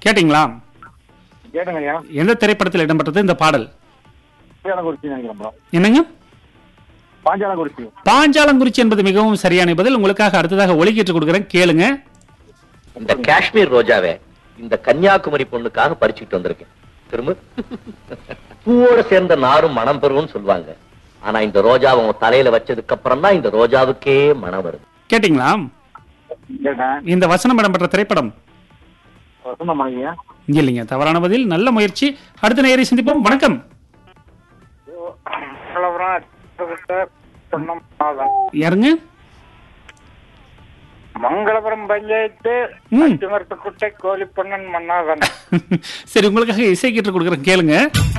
கேட்டிங்களா கேட்டுங்க ஐயா எந்த திரைப்படத்தில் இடம்பெற்றது இந்த பாடல் பாஞ்சாலங்குறிச்சி நினைக்கிறேன் bro. என்னங்க பாஞ்சாலங்குறிச்சி பாஞ்சாலங்குறிச்சி என்பது மிகவும் சரியான பதில் உங்களுக்காக அடுத்ததாக ஒலிக்கீற்று கொடுக்குறேன் கேளுங்க இந்த காஷ்மீர் ரோஜாவை இந்த கன்னியாகுமரி பொண்ணுக்காக பறிச்சுட்டு வந்திருக்கேன் திரும்ப பூவோட சேர்ந்த நாரும் மனம் பெறும்னு சொல்லுவாங்க ஆனா இந்த ரோஜாவை உன் தலையில வச்சதுக்கு அப்புறம் தான் இந்த ரோஜாவுக்கே மனம் வருது கேட்டிங்களா கேட்டேன் இந்த வசனம் இடம்பெற்ற திரைப்படம் வசந்தம் ஐயா இல்லைங்க தவறான பதில் நல்ல முயற்சி அடுத்த நேரை சிந்திப்போம் வணக்கம் யாருங்க மங்களபுரம் பஞ்சாயத்து ம். அச்சுமரத்துக்குட்டை கோழிப்பண்ணன் மன்னாதன் சரி உங்களுக்காக இசை கீற்று கொடுக்குறேன் கேளுங்க